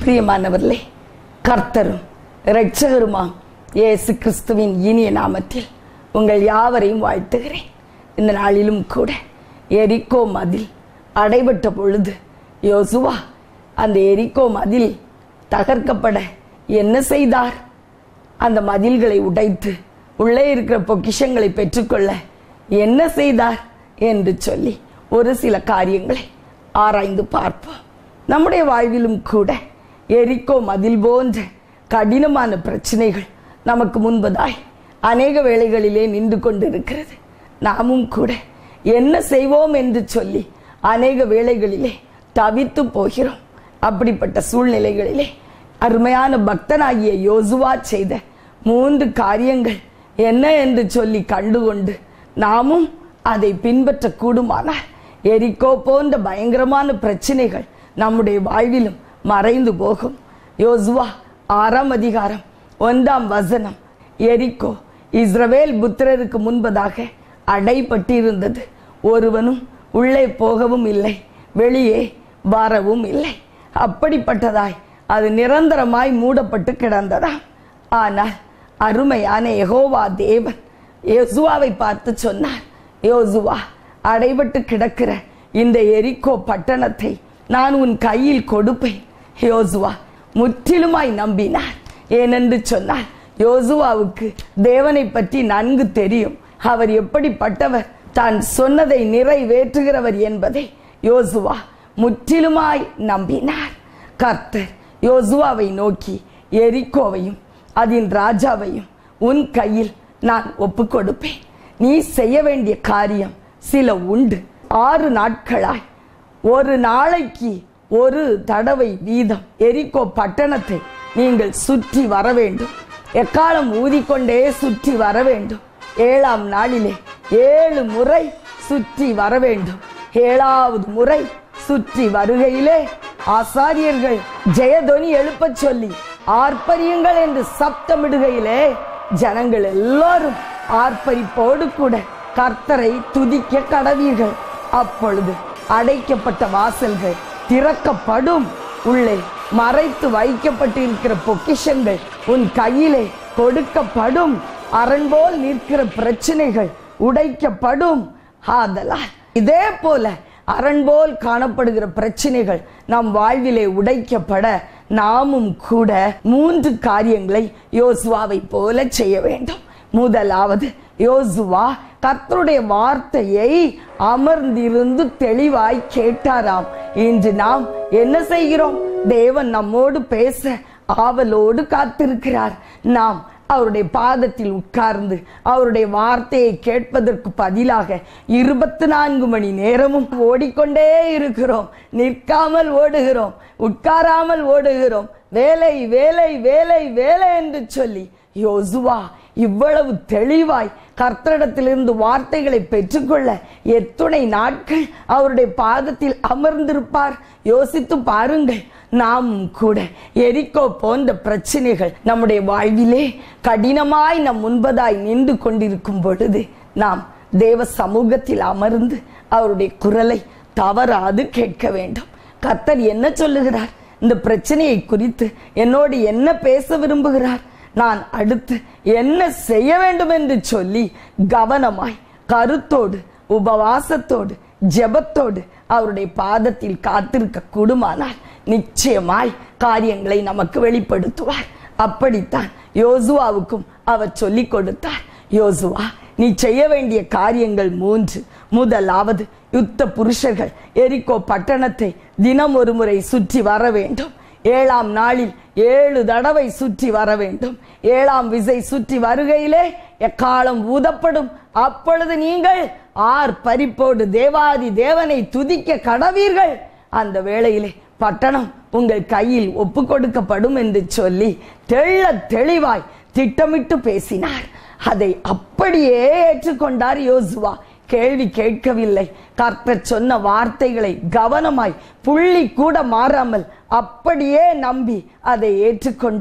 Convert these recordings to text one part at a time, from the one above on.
பிரியமானவர்களே கர்த்தரும் இரட்சகருமாம் இயேசு கிறிஸ்துவின் இனிய நாமத்தில் உங்கள் யாவரையும் வாழ்த்துகிறேன் இந்த நாளிலும் கூட எரிக்கோ மதில் அடைபட்ட பொழுது யோசுவா அந்த எரிக்கோ மதில் தகர்க்கப்பட என்ன செய்தார் அந்த மதில்களை உடைத்து உள்ளே இருக்கிற பொக்கிஷங்களை பெற்றுக்கொள்ள என்ன செய்தார் என்று சொல்லி ஒரு சில காரியங்களை ஆராய்ந்து பார்ப்போம் நம்முடைய வாழ்விலும் கூட எரிக்கோ மதில் போன்ற கடினமான பிரச்சனைகள் நமக்கு முன்பதாய் அநேக வேளைகளிலே நின்று கொண்டிருக்கிறது நாமும் கூட என்ன செய்வோம் என்று சொல்லி அநேக வேளைகளிலே தவித்து போகிறோம் அப்படிப்பட்ட சூழ்நிலைகளிலே அருமையான பக்தனாகிய யோசுவா செய்த மூன்று காரியங்கள் என்ன என்று சொல்லி கண்டுகொண்டு நாமும் அதை பின்பற்ற கூடுமானால் எரிக்கோ போன்ற பயங்கரமான பிரச்சனைகள் நம்முடைய வாழ்விலும் மறைந்து போகும் யோசுவா ஆறாம் அதிகாரம் ஒன்றாம் வசனம் எரிக்கோ இஸ்ரவேல் புத்திரருக்கு முன்பதாக அடைபட்டிருந்தது ஒருவனும் உள்ளே போகவும் இல்லை வெளியே வரவும் இல்லை அப்படிப்பட்டதாய் அது நிரந்தரமாய் மூடப்பட்டு கிடந்ததாம் ஆனால் அருமையான யெகோவா தேவன் யோசுவாவை பார்த்து சொன்னார் யோசுவா அடைபட்டு கிடக்கிற இந்த எரிக்கோ பட்டணத்தை நான் உன் கையில் கொடுப்பேன் யோசுவா முற்றிலுமாய் நம்பினார் ஏனென்று சொன்னால் யோசுவாவுக்கு தேவனை பற்றி நன்கு தெரியும் அவர் எப்படிப்பட்டவர் தான் சொன்னதை நிறைவேற்றுகிறவர் என்பதை யோசுவா முற்றிலுமாய் நம்பினார் கர்த்தர் யோசுவாவை நோக்கி எரிக்கோவையும் அதன் ராஜாவையும் உன் கையில் நான் ஒப்பு கொடுப்பேன் நீ செய்ய வேண்டிய காரியம் சில உண்டு ஆறு நாட்களாய் ஒரு நாளைக்கு ஒரு தடவை வீதம் எரிக்கோ பட்டணத்தை நீங்கள் சுற்றி வர வேண்டும் எக்காலம் ஊதிக்கொண்டே சுற்றி வர வேண்டும் ஏழாம் நாளிலே ஏழு முறை சுற்றி வர வேண்டும் ஏழாவது முறை சுற்றி வருகையிலே ஆசாரியர்கள் ஜெயதொனி எழுப்பச் சொல்லி ஆர்ப்பரியுங்கள் என்று சப்தமிடுகையிலே ஜனங்கள் எல்லாரும் ஆர்ப்பரிப்போடு கூட கர்த்தரை துதிக்க கடவீர்கள் அப்பொழுது அடைக்கப்பட்ட வாசல்கள் திறக்கப்படும் உள்ளே மறைத்து வைக்கப்பட்டிருக்கிற பொக்கிஷங்கள் உன் கையிலே கொடுக்கப்படும் அரண்போல் நிற்கிற பிரச்சனைகள் உடைக்கப்படும் ஆதலால் இதே போல அரண்போல் காணப்படுகிற பிரச்சனைகள் நம் வாழ்விலே உடைக்கப்பட நாமும் கூட மூன்று காரியங்களை யோசுவாவை போல செய்ய வேண்டும் முதலாவது யோசுவா கர்த்தருடைய வார்த்தையை அமர்ந்திருந்து தெளிவாய் கேட்டாராம் இன்று நாம் என்ன செய்கிறோம் தேவன் நம்மோடு பேச ஆவலோடு காத்திருக்கிறார் நாம் அவருடைய பாதத்தில் உட்கார்ந்து அவருடைய வார்த்தையை கேட்பதற்கு பதிலாக இருபத்தி நான்கு மணி நேரமும் ஓடிக்கொண்டே இருக்கிறோம் நிற்காமல் ஓடுகிறோம் உட்காராமல் ஓடுகிறோம் வேலை வேலை வேலை வேலை என்று சொல்லி யோசுவா இவ்வளவு தெளிவாய் கர்த்தரிடத்திலிருந்து வார்த்தைகளை பெற்றுக்கொள்ள எத்துணை நாட்கள் அவருடைய பாதத்தில் அமர்ந்திருப்பார் யோசித்து பாருங்கள் நாமும் கூட எரிக்கோ போன்ற பிரச்சனைகள் நம்முடைய வாழ்விலே கடினமாய் நம் முன்பதாய் நின்று கொண்டிருக்கும் பொழுது நாம் தேவ சமூகத்தில் அமர்ந்து அவருடைய குரலை தவறாது கேட்க வேண்டும் கர்த்தர் என்ன சொல்லுகிறார் இந்த பிரச்சனையை குறித்து என்னோடு என்ன பேச விரும்புகிறார் நான் அடுத்து என்ன செய்ய வேண்டும் என்று சொல்லி கவனமாய் கருத்தோடு உபவாசத்தோடு ஜெபத்தோடு அவருடைய பாதத்தில் காத்திருக்க கூடுமானால் நிச்சயமாய் காரியங்களை நமக்கு வெளிப்படுத்துவார் அப்படித்தான் யோசுவாவுக்கும் அவர் சொல்லிக் கொடுத்தார் யோசுவா நீ செய்ய வேண்டிய காரியங்கள் மூன்று முதலாவது யுத்த புருஷர்கள் எரிக்கோ பட்டணத்தை தினம் ஒரு முறை சுற்றி வர வேண்டும் ஏழாம் நாளில் ஏழு தடவை சுற்றி வர வேண்டும் ஏழாம் விசை சுற்றி வருகையிலே எக்காலம் ஊதப்படும் அப்பொழுது நீங்கள் ஆர் பறிப்போடு தேவாதி தேவனை துதிக்க கடவீர்கள் அந்த வேளையிலே பட்டணம் உங்கள் கையில் ஒப்பு கொடுக்கப்படும் என்று சொல்லி தெள்ள தெளிவாய் திட்டமிட்டு பேசினார் அதை அப்படியே ஏற்றுக்கொண்டார் யோசுவா கேள்வி கேட்கவில்லை கர்த்தர் சொன்ன வார்த்தைகளை கவனமாய் புள்ளி கூட மாறாமல் அப்படியே நம்பி அதை ஏற்றுக்கொண்டார்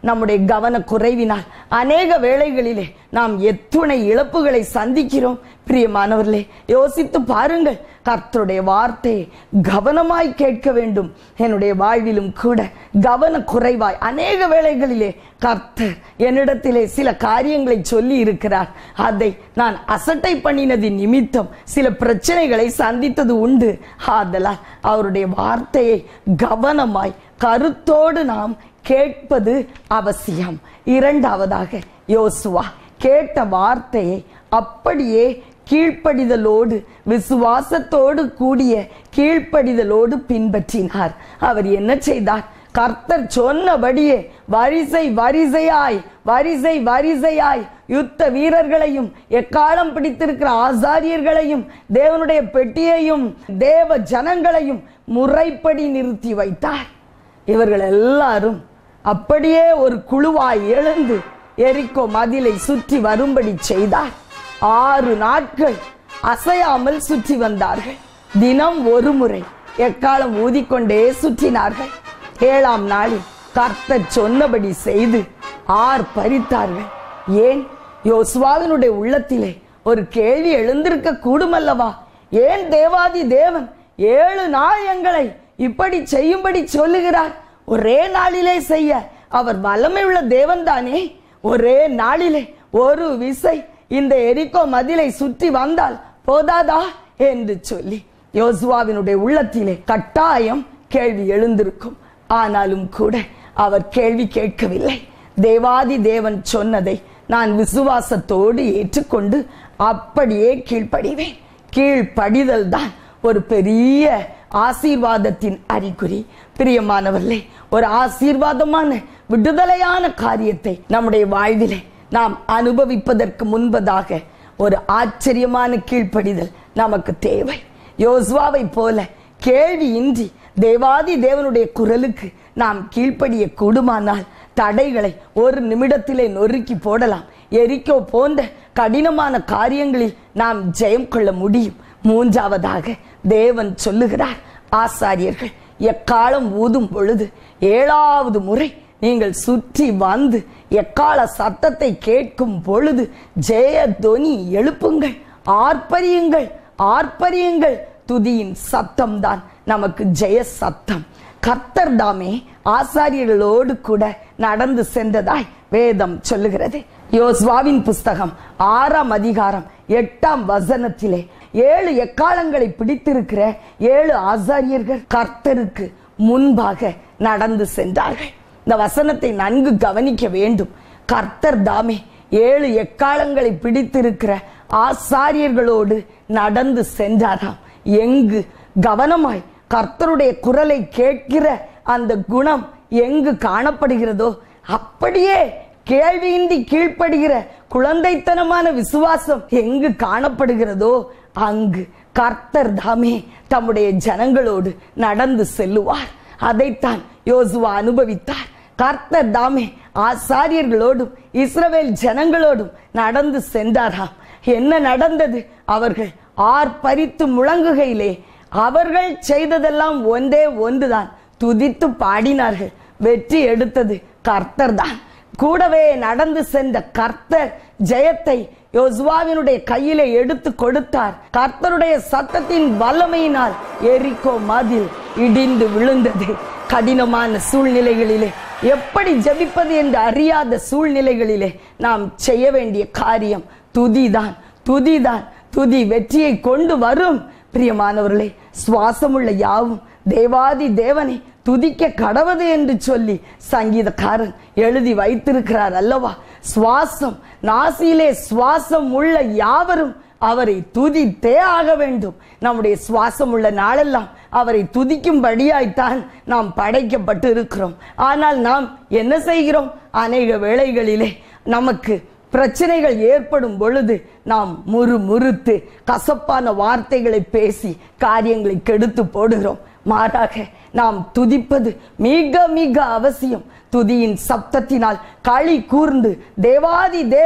நம்முடைய கவன குறைவினால் அநேக வேளைகளிலே நாம் எத்துணை இழப்புகளை சந்திக்கிறோம் பிரியமானவர்களே யோசித்து பாருங்கள் கர்த்தருடைய வார்த்தையை கவனமாய் கேட்க வேண்டும் என்னுடைய வாழ்விலும் கூட கவன குறைவாய் அநேக வேளைகளிலே கர்த்தர் என்னிடத்திலே சில காரியங்களை சொல்லி இருக்கிறார் அதை நான் அசட்டை பண்ணினதின் நிமித்தம் சில பிரச்சனைகளை சந்தித்தது உண்டு ஆதலால் அவருடைய வார்த்தையை கவனமாய் கருத்தோடு நாம் கேட்பது அவசியம் இரண்டாவதாக யோசுவா கேட்ட வார்த்தையை அப்படியே கீழ்ப்படிதலோடு விசுவாசத்தோடு கூடிய கீழ்ப்படிதலோடு பின்பற்றினார் அவர் என்ன செய்தார் கர்த்தர் சொன்னபடியே வரிசை வரிசையாய் வரிசை வரிசையாய் யுத்த வீரர்களையும் எக்காலம் பிடித்திருக்கிற ஆசாரியர்களையும் தேவனுடைய பெட்டியையும் தேவ ஜனங்களையும் முறைப்படி நிறுத்தி வைத்தார் இவர்கள் எல்லாரும் அப்படியே ஒரு குழுவாய் எழுந்து எரிக்கோ மதிலை சுற்றி வரும்படி செய்தார் ஆறு நாட்கள் அசையாமல் சுற்றி வந்தார்கள் தினம் ஒரு முறை எக்காலம் ஊதிக்கொண்டே சுற்றினார்கள் ஏழாம் நாளில் கர்த்தர் சொன்னபடி செய்து ஆர் பறித்தார்கள் ஏன் யோசுவாவினுடைய உள்ளத்திலே ஒரு கேள்வி எழுந்திருக்க கூடுமல்லவா ஏன் தேவாதி தேவன் ஏழு நாள் எங்களை இப்படி செய்யும்படி சொல்லுகிறார் ஒரே நாளிலே செய்ய அவர் வல்லமை உள்ள தேவன் தானே ஒரே நாளிலே ஒரு விசை இந்த எரிக்கோ மதிலை சுற்றி வந்தால் போதாதா என்று சொல்லி யோசுவாவினுடைய உள்ளத்திலே கட்டாயம் கேள்வி எழுந்திருக்கும் ஆனாலும் கூட அவர் கேள்வி கேட்கவில்லை தேவாதி தேவன் சொன்னதை நான் விசுவாசத்தோடு ஏற்றுக்கொண்டு அப்படியே கீழ்ப்படிவேன் கீழ்ப்படிதல் தான் ஒரு பெரிய ஆசீர்வாதத்தின் அறிகுறி பிரியமானவர்களே ஒரு ஆசீர்வாதமான விடுதலையான காரியத்தை நம்முடைய வாழ்விலே நாம் அனுபவிப்பதற்கு முன்பதாக ஒரு ஆச்சரியமான கீழ்ப்படிதல் நமக்கு தேவை யோசுவாவை போல கேள்வியின்றி தேவாதி தேவனுடைய குரலுக்கு நாம் கீழ்ப்படிய கூடுமானால் தடைகளை ஒரு நிமிடத்திலே நொறுக்கி போடலாம் எரிக்கோ போன்ற கடினமான காரியங்களில் நாம் ஜெயம் கொள்ள முடியும் மூன்றாவதாக தேவன் சொல்லுகிறார் ஆசாரியர்கள் எக்காலம் ஊதும் பொழுது ஏழாவது முறை நீங்கள் சுற்றி வந்து எக்கால சத்தத்தை கேட்கும் பொழுது ஜெய தொனி எழுப்புங்கள் ஆர்ப்பரியுங்கள் ஆர்ப்பரியுங்கள் துதியின் சத்தம் தான் நமக்கு ஜெய சத்தம் கர்த்தர் தாமே ஆசாரியர்களோடு கூட நடந்து சென்றதாய் வேதம் சொல்லுகிறது யோஸ்வாவின் புஸ்தகம் ஆறாம் அதிகாரம் எட்டாம் வசனத்திலே ஏழு எக்காலங்களை பிடித்திருக்கிற ஏழு ஆசாரியர்கள் கர்த்தருக்கு முன்பாக நடந்து சென்றார்கள் இந்த வசனத்தை நன்கு கவனிக்க வேண்டும் கர்த்தர் தாமே ஏழு எக்காலங்களை பிடித்திருக்கிற ஆசாரியர்களோடு நடந்து சென்றாராம் எங்கு கவனமாய் கர்த்தருடைய குரலை கேட்கிற அந்த குணம் எங்கு காணப்படுகிறதோ அப்படியே கேள்வியின்றி கீழ்ப்படுகிற குழந்தைத்தனமான விசுவாசம் எங்கு காணப்படுகிறதோ அங்கு கர்த்தர் தாமே தம்முடைய ஜனங்களோடு நடந்து செல்லுவார் அதைத்தான் யோசுவா அனுபவித்தார் கர்த்தர் தாமே ஆசாரியர்களோடும் இஸ்ரவேல் ஜனங்களோடும் நடந்து சென்றாராம் என்ன நடந்தது அவர்கள் ஆர்ப்பரித்து முழங்குகையிலே அவர்கள் செய்ததெல்லாம் ஒன்றே ஒன்றுதான் துதித்து பாடினார்கள் வெற்றி எடுத்தது கர்த்தர் தான் கூடவே நடந்து சென்ற கர்த்தர் ஜெயத்தை யோசுவாவினுடைய கையிலே எடுத்து கொடுத்தார் கர்த்தருடைய சத்தத்தின் வல்லமையினால் எரிக்கோ மதில் இடிந்து விழுந்தது கடினமான சூழ்நிலைகளிலே எப்படி ஜெபிப்பது என்று அறியாத சூழ்நிலைகளிலே நாம் செய்ய வேண்டிய காரியம் துதிதான் துதிதான் துதி வெற்றியை கொண்டு வரும் பிரியமானவர்களே சுவாசமுள்ள யாவும் தேவாதி தேவனை துதிக்க கடவது என்று சொல்லி சங்கீதக்காரன் எழுதி வைத்திருக்கிறார் அல்லவா சுவாசம் நாசியிலே சுவாசம் உள்ள யாவரும் அவரை துதித்தே ஆக வேண்டும் நம்முடைய சுவாசம் உள்ள நாளெல்லாம் அவரை துதிக்கும்படியாய்த்தான் நாம் படைக்கப்பட்டு இருக்கிறோம் ஆனால் நாம் என்ன செய்கிறோம் அநேக வேளைகளிலே நமக்கு பிரச்சனைகள் ஏற்படும் பொழுது நாம் முறு முறுத்து கசப்பான வார்த்தைகளை பேசி காரியங்களை கெடுத்து போடுகிறோம் மாறாக நாம் துதிப்பது மிக மிக அவசியம் துதியின் சப்தத்தினால் களி கூர்ந்து தேவாதி தேவன்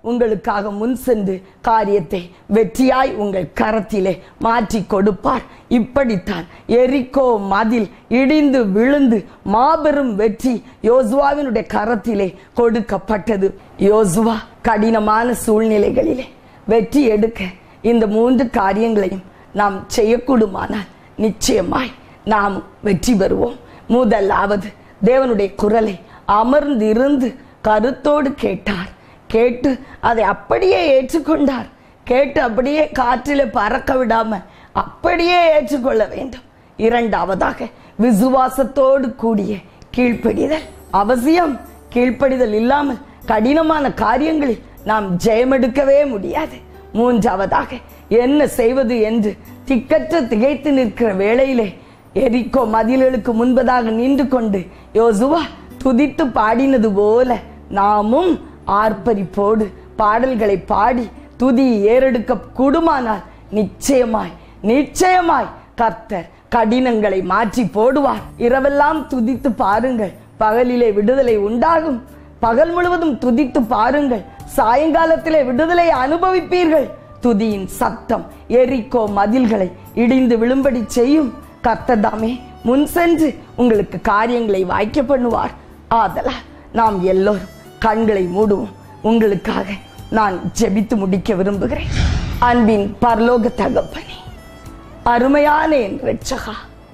உங்களுக்காக முன் சென்று காரியத்தை வெற்றியாய் உங்கள் கரத்திலே மாற்றி கொடுப்பார் இப்படித்தான் எரிக்கோ மதில் இடிந்து விழுந்து மாபெரும் வெற்றி யோசுவாவினுடைய கரத்திலே கொடுக்கப்பட்டது யோசுவா கடினமான சூழ்நிலைகளிலே வெற்றி எடுக்க இந்த மூன்று காரியங்களையும் நாம் செய்யக்கூடுமானால் நிச்சயமாய் நாம் வெற்றி பெறுவோம் முதலாவது தேவனுடைய குரலை அமர்ந்து இருந்து கருத்தோடு கேட்டார் கேட்டு அதை அப்படியே ஏற்றுக்கொண்டார் கேட்டு அப்படியே காற்றிலே பறக்க விடாம அப்படியே ஏற்றுக்கொள்ள வேண்டும் இரண்டாவதாக விசுவாசத்தோடு கூடிய கீழ்ப்படிதல் அவசியம் கீழ்ப்படிதல் இல்லாமல் கடினமான காரியங்களில் நாம் ஜெயமெடுக்கவே முடியாது மூன்றாவதாக என்ன செய்வது என்று திக்கற்ற திகைத்து நிற்கிற வேளையிலே எரிக்கோ மதில்களுக்கு முன்பதாக நின்று கொண்டு யோசுவா துதித்து பாடினது போல நாமும் ஆர்ப்பரிப்போடு பாடல்களை பாடி துதி ஏறெடுக்க கூடுமானால் நிச்சயமாய் நிச்சயமாய் கர்த்தர் கடினங்களை மாற்றி போடுவார் இரவெல்லாம் துதித்து பாருங்கள் பகலிலே விடுதலை உண்டாகும் பகல் முழுவதும் துதித்து பாருங்கள் சாயங்காலத்திலே விடுதலை அனுபவிப்பீர்கள் துதியின் சத்தம் எரிக்கோ மதில்களை இடிந்து விழும்படி செய்யும் கர்த்ததாமே முன் சென்று உங்களுக்கு காரியங்களை வாய்க்க பண்ணுவார் ஆதலால் நாம் எல்லோரும் கண்களை மூடுவோம் உங்களுக்காக நான் ஜெபித்து முடிக்க விரும்புகிறேன் அன்பின் பரலோக தகப்பனே அருமையான என் ரட்சகா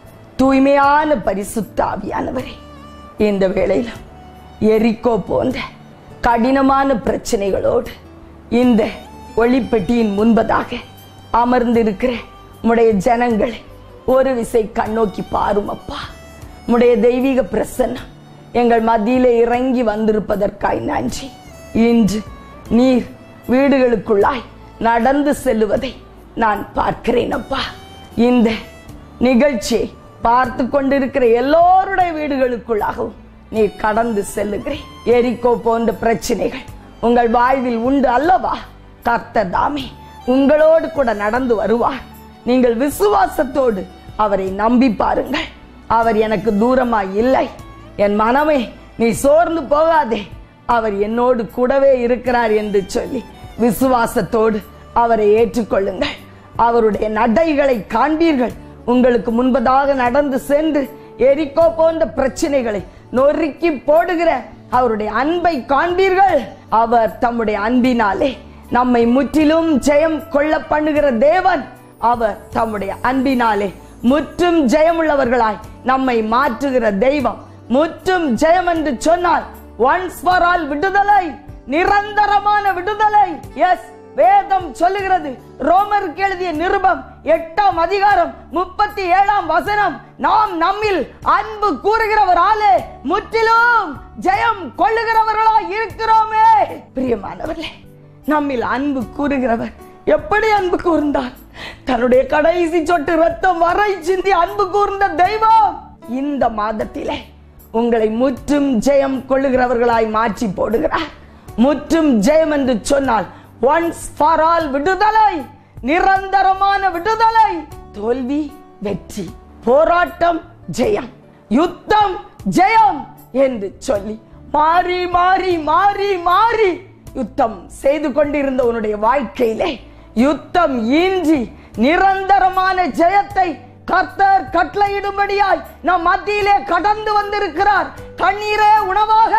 தூய்மையான பரிசுத்த ஆவியானவரே இந்த வேளையிலும் எரிக்கோ போன்ற கடினமான பிரச்சனைகளோடு இந்த ஒளிப்பெட்டியின் முன்பதாக அமர்ந்திருக்கிற உடைய ஜனங்களை ஒரு விசை கண்ணோக்கி பாரும் அப்பா உடைய தெய்வீக பிரசன்னம் எங்கள் மத்தியிலே இறங்கி வந்திருப்பதற்காய் நன்றி இன்று நீர் வீடுகளுக்குள்ளாய் நடந்து செல்லுவதை நான் பார்க்கிறேன் அப்பா இந்த நிகழ்ச்சியை பார்த்து கொண்டிருக்கிற எல்லோருடைய வீடுகளுக்குள்ளாகவும் நீர் கடந்து செல்லுகிறேன் எரிக்கோ போன்ற பிரச்சனைகள் உங்கள் வாழ்வில் உண்டு அல்லவா கர்த்தர் தாமே உங்களோடு கூட நடந்து வருவார் நீங்கள் விசுவாசத்தோடு அவரை நம்பி பாருங்கள் அவர் எனக்கு தூரமாய் இல்லை என் மனமே நீ சோர்ந்து போகாதே அவர் என்னோடு கூடவே இருக்கிறார் என்று சொல்லி விசுவாசத்தோடு அவரை ஏற்றுக்கொள்ளுங்கள் அவருடைய நடைகளை காண்பீர்கள் உங்களுக்கு முன்பதாக நடந்து சென்று எரிக்கோ போன்ற பிரச்சனைகளை நொறுக்கி போடுகிற அவருடைய அன்பை காண்பீர்கள் அவர் தம்முடைய அன்பினாலே நம்மை முற்றிலும் ஜெயம் கொள்ள பண்ணுகிற தேவன் அவர் தம்முடைய அன்பினாலே முற்றும் ஜெயமுள்ளவர்களாய் நம்மை மாற்றுகிற தெய்வம் முற்றும் ஜெயம் என்று சொன்னால் ஒன்ஸ் ஃபார் ஆல் விடுதலை நிரந்தரமான விடுதலை எஸ் வேதம் சொல்லுகிறது ரோமருக்கு எழுதிய நிருபம் எட்டாம் அதிகாரம் முப்பத்தி ஏழாம் வசனம் நாம் நம்மில் அன்பு கூறுகிறவராலே முற்றிலும் ஜெயம் கொள்ளுகிறவர்களா இருக்கிறோமே பிரியமானவர்களே நம்மில் அன்பு கூறுகிறவர் எப்படி அன்பு கூர்ந்தார் தன்னுடைய கடைசி சொட்டு ரத்தம் வரை சிந்தி அன்பு கூர்ந்த தெய்வம் இந்த மாதத்திலே உங்களை முற்றும் ஜெயம் கொள்ளுகிறவர்களாய் மாற்றி போடுகிறார் முற்றும் ஜெயம் என்று சொன்னால் ஒன்ஸ் ஃபார் ஆல் விடுதலை நிரந்தரமான விடுதலை தோல்வி வெற்றி போராட்டம் ஜெயம் யுத்தம் ஜெயம் என்று சொல்லி மாறி மாறி மாறி மாறி யுத்தம் செய்து கொண்டிருந்த உன்னுடைய வாழ்க்கையிலே யுத்தம் இன்றி நிரந்தரமான ஜெயத்தை கர்த்தர் கட்டளையிடும்படியாய் நம் மத்தியிலே கடந்து வந்திருக்கிறார் கண்ணீரே உணவாக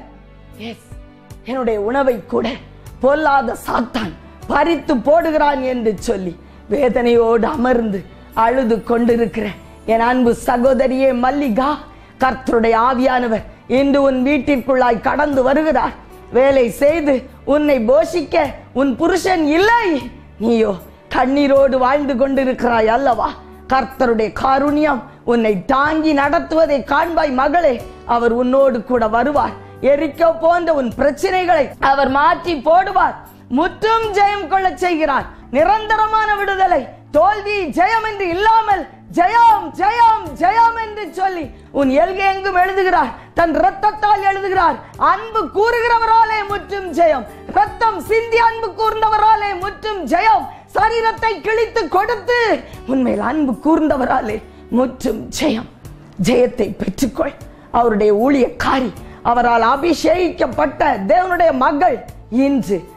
எஸ் என்னுடைய உணவை கூட பொல்லாத சாத்தான் பறித்து போடுகிறான் என்று சொல்லி வேதனையோடு அமர்ந்து அழுது கொண்டிருக்கிற என் அன்பு சகோதரியே மல்லிகா கர்த்தருடைய ஆவியானவர் இன்று உன் வீட்டிற்குள்ளாய் கடந்து வருகிறார் வேலை செய்து உன்னை போஷிக்க உன் புருஷன் இல்லை நீயோ கண்ணீரோடு வாழ்ந்து கொண்டிருக்கிறாய் அல்லவா கர்த்தருடைய காருண்யம் உன்னை தாங்கி நடத்துவதை காண்பாய் மகளே அவர் உன்னோடு கூட வருவார் எரிக்க போன்ற உன் பிரச்சனைகளை அவர் மாற்றி போடுவார் முற்றும் ஜெயம் கொள்ள செய்கிறார் நிரந்தரமான விடுதலை தோல்வி ஜெயம் என்று இல்லாமல் ஜெயம் ஜெயம் ஜெயம் என்று சொல்லி உன் எல்கை எங்கும் எழுதுகிறார் தன் ரத்தத்தால் எழுதுகிறார் அன்பு கூறுகிறவராலே முற்றும் ஜெயம் ரத்தம் சிந்தி அன்பு கூர்ந்தவராலே முற்றும் ஜெயம் சரீரத்தை கிழித்து கொடுத்து உண்மையில் அன்பு கூர்ந்தவராலே முற்றும் ஜெயம் ஜெயத்தை பெற்றுக்கொள் அவருடைய ஊழியக்காரி அவரால் அபிஷேகிக்கப்பட்ட தேவனுடைய மகள் இன்று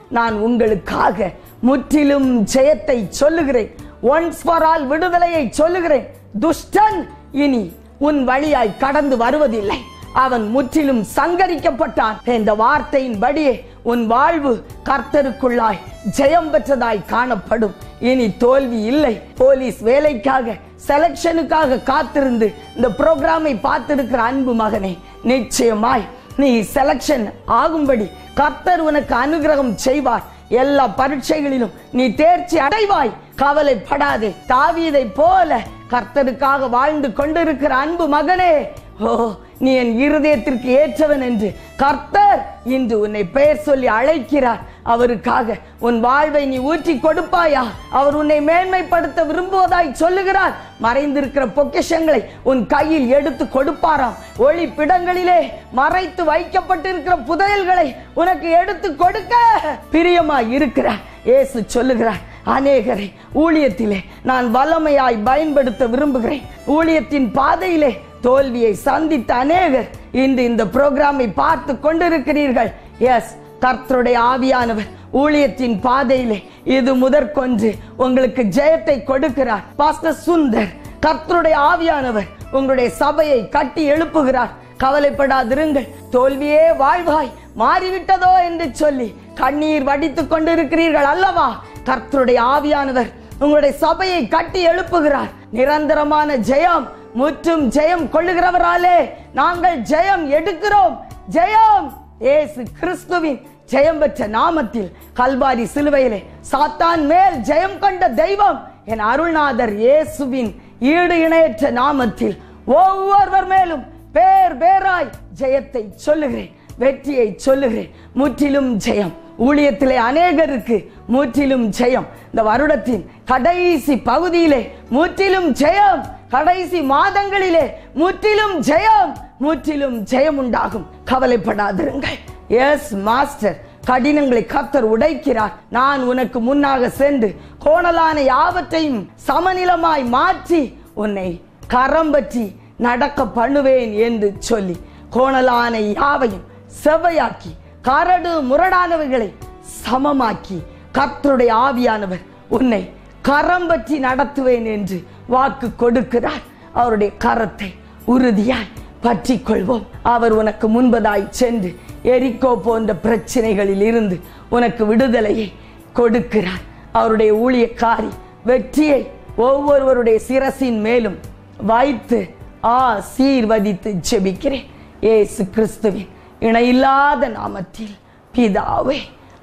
நான் உங்களுக்காக முற்றிலும் ஜெயத்தை சொல்லுகிறேன் ஒன்ஸ் ஃபார் ஆல் விடுதலையை சொல்லுகிறேன் துஷ்டன் இனி உன் வழியாய் கடந்து வருவதில்லை அவன் முற்றிலும் சங்கரிக்கப்பட்டான் இந்த வார்த்தையின்படியே உன் வாழ்வு கர்த்தருக்குள்ளாய் ஜெயம் பெற்றதாய் காணப்படும் இனி தோல்வி இல்லை போலீஸ் வேலைக்காக செலக்ஷனுக்காக காத்திருந்து இந்த புரோகிராமை பார்த்திருக்கிற அன்பு மகனே நிச்சயமாய் நீ செலக்ஷன் ஆகும்படி கர்த்தர் உனக்கு அனுகிரகம் செய்வார் எல்லா பரீட்சைகளிலும் நீ தேர்ச்சி அடைவாய் கவலைப்படாதே தாவீதை போல கர்த்தருக்காக வாழ்ந்து கொண்டிருக்கிற அன்பு மகனே ஓ நீ என் இருதயத்திற்கு ஏற்றவன் என்று கர்த்தர் இன்று உன்னை பெயர் சொல்லி அழைக்கிறார் அவருக்காக உன் வாழ்வை நீ ஊற்றி கொடுப்பாயா அவர் உன்னை மேன்மைப்படுத்த விரும்புவதாய் சொல்லுகிறார் மறைந்திருக்கிற பொக்கிஷங்களை உன் கையில் எடுத்து கொடுப்பாராம் ஒளிப்பிடங்களிலே மறைத்து வைக்கப்பட்டிருக்கிற புதையல்களை உனக்கு எடுத்து கொடுக்க பிரியமா இருக்கிறார் இயேசு சொல்லுகிறார் அநேகரை ஊழியத்திலே நான் வல்லமையாய் பயன்படுத்த விரும்புகிறேன் ஊழியத்தின் பாதையிலே தோல்வியை சந்தித்த அநேகர் இன்று இந்த புரோகிராமை பார்த்து கொண்டிருக்கிறீர்கள் எஸ் கர்த்தருடைய ஆவியானவர் ஊழியத்தின் பாதையிலே இது முதற்கொன்று உங்களுக்கு ஜெயத்தை கொடுக்கிறார் பாஸ்டர் சுந்தர் கர்த்தருடைய ஆவியானவர் உங்களுடைய சபையை கட்டி எழுப்புகிறார் கவலைப்படாதிருங்கள் தோல்வியே வாழ்வாய் மாறிவிட்டதோ என்று சொல்லி கண்ணீர் வடித்துக் கொண்டிருக்கிறீர்கள் அல்லவா கர்த்தருடைய ஆவியானவர் உங்களுடைய சபையை கட்டி எழுப்புகிறார் நிரந்தரமான ஜெயம் முற்றும் ஜெயம் கொள்ளுகிறவராலே நாங்கள் ஜெயம் எடுக்கிறோம் ஜெயம் ஏசு கிறிஸ்துவின் ஜெயம் பெற்ற நாமத்தில் கல்வாரி சிலுவையிலே சாத்தான் மேல் ஜெயம் கொண்ட தெய்வம் என் அருள்நாதர் இயேசுவின் ஈடு இணையற்ற நாமத்தில் ஒவ்வொருவர் மேலும் பேர் பேராய் ஜெயத்தை சொல்லுகிறேன் வெற்றியை சொல்லுகிறேன் முற்றிலும் ஜெயம் ஊழியத்திலே அநேகருக்கு முற்றிலும் ஜெயம் இந்த வருடத்தின் கடைசி பகுதியிலே முற்றிலும் ஜெயம் கடைசி மாதங்களிலே முற்றிலும் ஜெயம் முற்றிலும் ஜெயம் உண்டாகும் கவலைப்படாதிருங்கள் எஸ் மாஸ்டர் கடினங்களை கத்தர் உடைக்கிறார் நான் உனக்கு முன்னாக சென்று கோணலான யாவற்றையும் சமநிலமாய் மாற்றி உன்னை கரம் பற்றி நடக்க பண்ணுவேன் என்று சொல்லி கோணலான யாவையும் செவ்வையாக்கி கரடு முரடானவைகளை சமமாக்கி கர்த்தருடைய ஆவியானவர் உன்னை கரம் பற்றி நடத்துவேன் என்று வாக்கு கொடுக்கிறார் அவருடைய கரத்தை உறுதியாய் பற்றி கொள்வோம் அவர் உனக்கு முன்பதாய் சென்று எரிக்கோ போன்ற பிரச்சனைகளில் இருந்து உனக்கு விடுதலையை கொடுக்கிறார் அவருடைய ஊழியக்காரி வெற்றியை ஒவ்வொருவருடைய சிரசின் மேலும் வைத்து ஆசீர்வதித்து ஜெபிக்கிறேன் ஏசு கிறிஸ்துவின் இணையில்லாத நாமத்தில் பிதாவே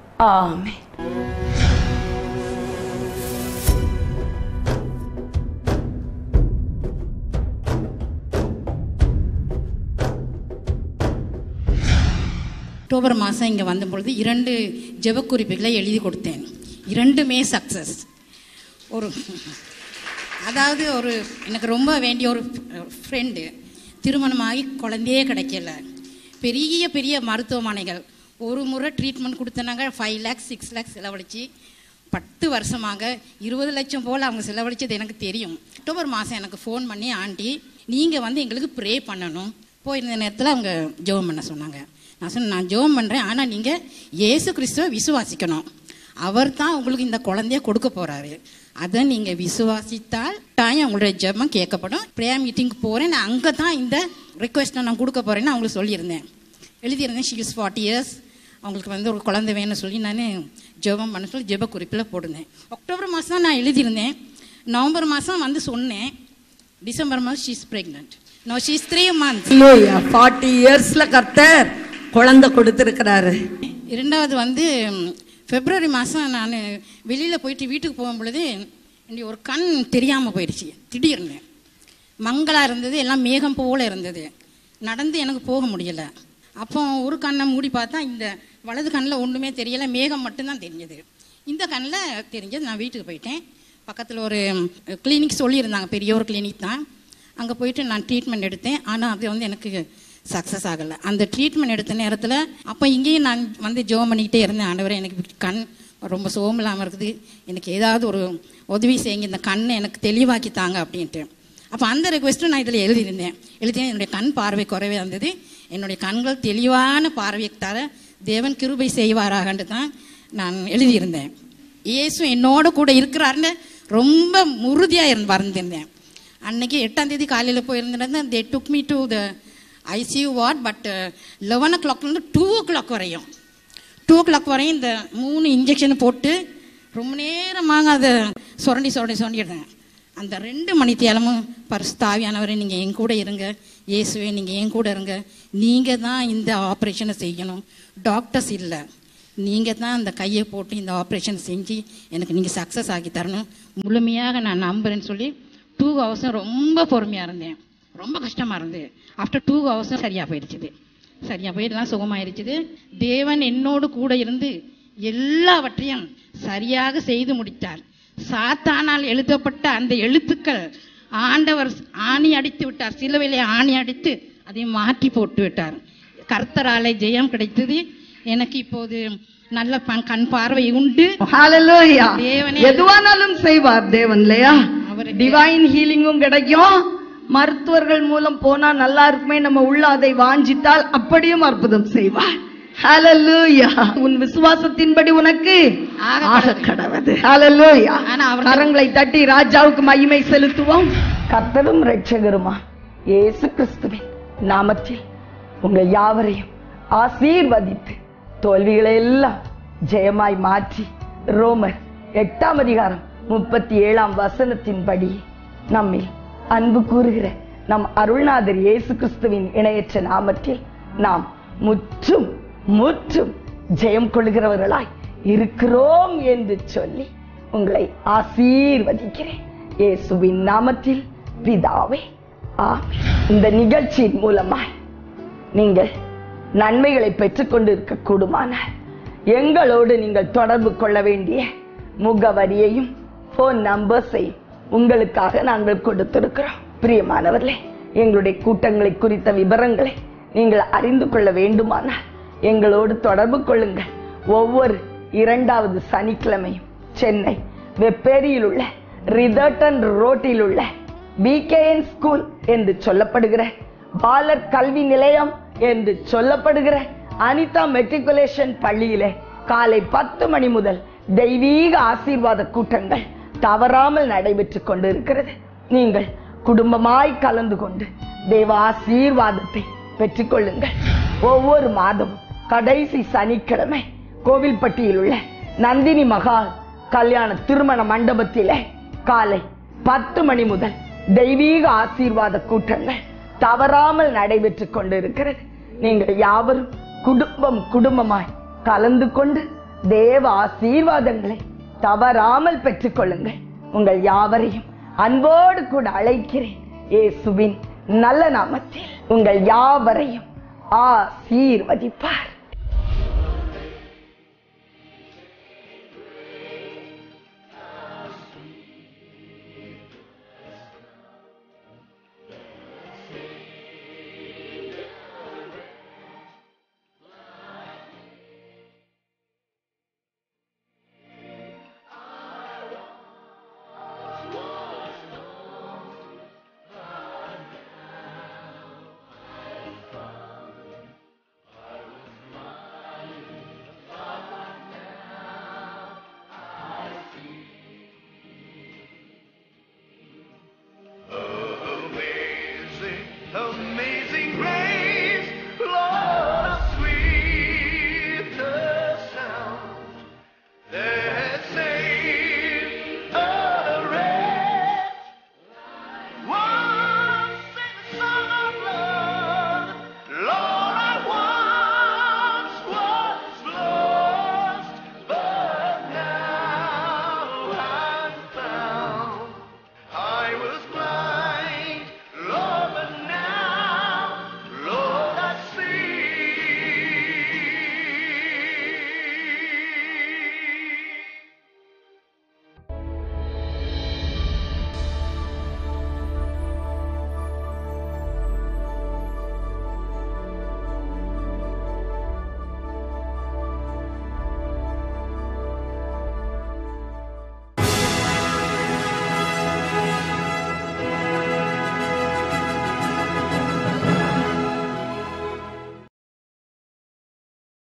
ஆமென் அக்டோபர் மாதம் இங்கே வந்த பொழுது இரண்டு ஜெபக்குறிப்புகளை எழுதி கொடுத்தேன் இரண்டுமே சக்ஸஸ் ஒரு அதாவது ஒரு எனக்கு ரொம்ப வேண்டிய ஒரு ஃப்ரெண்டு திருமணமாகி குழந்தையே கிடைக்கல பெரிய பெரிய மருத்துவமனைகள் ஒரு முறை ட்ரீட்மெண்ட் கொடுத்தனாங்க ஃபைவ் லேக்ஸ் சிக்ஸ் லேக்ஸ் செலவழிச்சு பத்து வருஷமாக இருபது லட்சம் போல் அவங்க செலவழிச்சது எனக்கு தெரியும் அக்டோபர் மாதம் எனக்கு ஃபோன் பண்ணி ஆண்டி நீங்கள் வந்து எங்களுக்கு ப்ரே பண்ணணும் போயிருந்த நேரத்தில் அவங்க ஜெபம் பண்ண சொன்னாங்க நான் சொன்னேன் நான் ஜெபம் பண்ணுறேன் ஆனால் நீங்கள் இயேசு கிறிஸ்துவை விசுவாசிக்கணும் அவர் தான் உங்களுக்கு இந்த குழந்தைய கொடுக்க போகிறாரு அதை நீங்கள் விசுவாசித்தால் டாயம் உங்களுடைய ஜெபம் கேட்கப்படும் ப்ரேயர் மீட்டிங்க்கு போகிறேன் நான் அங்கே தான் இந்த ரிக்வெஸ்ட்டை நான் கொடுக்க போகிறேன்னு அவங்களுக்கு சொல்லியிருந்தேன் எழுதியிருந்தேன் ஷீ இஸ் ஃபார்ட்டி இயர்ஸ் அவங்களுக்கு வந்து ஒரு குழந்தை வேணும்னு சொல்லி நான் ஜெபம் பண்ண சொல்லி ஜெப குறிப்பில் போட்டிருந்தேன் அக்டோபர் மாதம் தான் நான் எழுதியிருந்தேன் நவம்பர் மாதம் வந்து சொன்னேன் டிசம்பர் மாதம் she is pregnant no she is three months forty இயர்ஸ்ல கர்த்தர் குழந்தை கொடுத்திருக்கிறாரு இரண்டாவது வந்து ம், பிப்ரவரி மாதம் நான் வெளியில் போயிட்டு வீட்டுக்கு போகும் பொழுது என்னுடைய ஒரு கண் தெரியாமல் போயிடுச்சு திடீர்னு மங்கலாக இருந்தது எல்லாம் மேகம் போல இருந்தது நடந்து எனக்கு போக முடியல அப்போ ஒரு கண்ணை மூடி பார்த்தா இந்த வலது கண்ணில் ஒன்றுமே தெரியல மேகம் மட்டும்தான் தெரிஞ்சது இந்த கண்ணில் தெரிஞ்சது நான் வீட்டுக்கு போயிட்டேன் பக்கத்தில் ஒரு கிளினிக் சொல்லியிருந்தாங்க பெரிய ஒரு கிளினிக் தான் அங்கே போயிட்டு நான் ட்ரீட்மெண்ட் எடுத்தேன் ஆனால் அது வந்து எனக்கு சக்ஸஸ் ஆகலை அந்த ட்ரீட்மெண்ட் எடுத்த நேரத்தில் அப்போ இங்கேயும் நான் வந்து ஜோம் பண்ணிக்கிட்டே இருந்தேன் ஆண்டவரே எனக்கு கண் ரொம்ப சோகம் இல்லாமல் இருக்குது எனக்கு ஏதாவது ஒரு உதவி செய்யுங்க இந்த கண்ணை எனக்கு தெளிவாக்கி தாங்க அப்படின்ட்டு அப்போ அந்த ரெக்வெஸ்ட்டும் நான் இதில் எழுதியிருந்தேன் எழுதினேன் என்னுடைய கண் பார்வை குறைவே இருந்தது என்னுடைய கண்கள் தெளிவான பார்வையை தர தேவன் கிருபை செய்வாராகன்ட்டு தான் நான் எழுதியிருந்தேன் இயேசு என்னோட கூட இருக்கிறாருன்னு ரொம்ப உறுதியாக இருந்து வந்திருந்தேன் அன்னைக்கு எட்டாம் தேதி காலையில் போயிருந்தேன் they took me to the ICU ward but eleven ஓ கிளாக்லேருந்து டூ ஓ கிளாக் வரையும் டூ ஓ கிளாக் வரையும் இந்த மூணு இன்ஜெக்ஷன் போட்டு ரொம்ப நேரமாக அதை சுரண்டி சுரண்டி சுரண்டிடுறேன் அந்த ரெண்டு மணி தேலமும் பரிசுத்தாவியானவரை நீங்கள் என் கூட இருங்க இயேசுவே நீங்கள் என் கூட இருங்க நீங்கள் தான் இந்த ஆப்ரேஷனை செய்யணும் டாக்டர்ஸ் இல்லை நீங்கள் தான் அந்த கையை போட்டு இந்த ஆப்ரேஷன் செஞ்சு எனக்கு நீங்கள் சக்ஸஸ் ஆக்கி தரணும் முழுமையாக நான் நம்புறேன்னு சொல்லி டூ ஹவர்ஸும் ரொம்ப பொறுமையாக இருந்தேன் ரொம்ப கஷ்டமாக இருந்து ஆஃப்டர் டூ ஹவர்ஸும் சரியாக போயிடுச்சுது சரியா போயிடலாம் சுகமாயிருச்சுது தேவன் என்னோடு கூட இருந்து எல்லாவற்றையும் சரியாக செய்து முடித்தார் சாத்தானால் எழுதப்பட்ட அந்த எழுத்துக்கள் ஆண்டவர் ஆணி அடித்து விட்டார் சிலுவையிலே ஆணி அடித்து அதை மாற்றி போட்டு விட்டார் கர்த்தராலே ஜெயம் கிடைத்தது எனக்கு இப்போது நல்ல ப- கண் பார்வை உண்டு ஹalleluya தேவனே. எதுவானாலும் செய்வார் தேவன் இல்லையா அவருக்கு- டிவைன் ஹீலிங்கும் கிடைக்கும் மருத்துவர்கள் மூலம் போனா நல்லா இருக்குமே நம்ம உள்ள அதை வாஞ்சித்தால் அப்படியும் அற்புதம் செய்வார் ஹalleluya உன் விசுவாசத்தின்படி உனக்கு ஆக ஆக கடவது ஹalleluya ஆனா அவர் கரங்களை தட்டி ராஜாவுக்கு மகிமை செலுத்துவோம் கர்த்தரும் ரட்சகருமா இயேசு கிறிஸ்துவின் நாமத்தில் உங்கள் யாவரையும் ஆசீர்வதித்து தோல்விகளை எல்லாம் ஜெயமாய் மாற்றி ரோமர் எட்டாம் அதிகாரம் முப்பத்தி ஏழாம் வசனத்தின்படி நம்மில் அன்பு கூறுகிற நம் அருள்நாதர் இயேசு கிறிஸ்துவின் இணையற்ற நாமத்தில் நாம் முற்றும் முற்றும் ஜெயம் கொள்கிறவர்களாய் இருக்கிறோம் என்று சொல்லி உங்களை ஆசீர்வதிக்கிறேன் இயேசுவின் நாமத்தில் பிதாவே ஆமென் இந்த நிகழ்ச்சியின் மூலமாய் நீங்கள் நன்மைகளை பெற்றுக்கொண்டு இருக்கக்கூடுமானால் எங்களோடு நீங்கள் தொடர்பு கொள்ள வேண்டிய முகவரியையும் போன் நம்பர்ஸையும் உங்களுக்காக நாங்கள் கொடுத்திருக்கிறோம் பிரியமானவர்களே எங்களுடைய கூட்டங்களை குறித்த விவரங்களை நீங்கள் அறிந்து கொள்ள வேண்டுமானால் எங்களோடு தொடர்பு கொள்ளுங்கள் ஒவ்வொரு இரண்டாவது சனிக்கிழமையும் சென்னை வெப்பேரியில் உள்ள ரிதர்டன் ரோட்டில் உள்ள பிகேஎன் ஸ்கூல் என்று சொல்லப்படுகிற பாலர் கல்வி நிலையம் என்று சொல்லப்படுகிற அனிதா மெட்ரிகுலேஷன் பள்ளியிலே காலை பத்து மணி முதல் தெய்வீக ஆசீர்வாத கூட்டங்கள் தவறாமல் நடைபெற்றுக் கொண்டு இருக்கிறது நீங்கள் குடும்பமாய் கலந்து கொண்டு தேவ ஆசீர்வாதத்தை பெற்றுக்கொள்ளுங்கள் ஒவ்வொரு மாதமும் கடைசி சனிக்கிழமை கோவில்பட்டியில் உள்ள நந்தினி மகால் கல்யாண திருமண மண்டபத்திலே காலை பத்து மணி முதல் தெய்வீக ஆசீர்வாத கூட்டங்கள் தவறாமல் நடைபெற்றுக் கொண்டிருக்கிறது நீங்கள் யாவரும் குடும்பம் குடும்பமாய் கலந்து கொண்டு தேவ ஆசீர்வாதங்களை தவறாமல் பெற்றுக்கொள்ளுங்கள் உங்கள் யாவரையும் அன்போடு கூட அழைக்கிறேன் இயேசுவின் நல்ல நாமத்தில் உங்கள் யாவரையும் ஆசீர்வதிப்பார்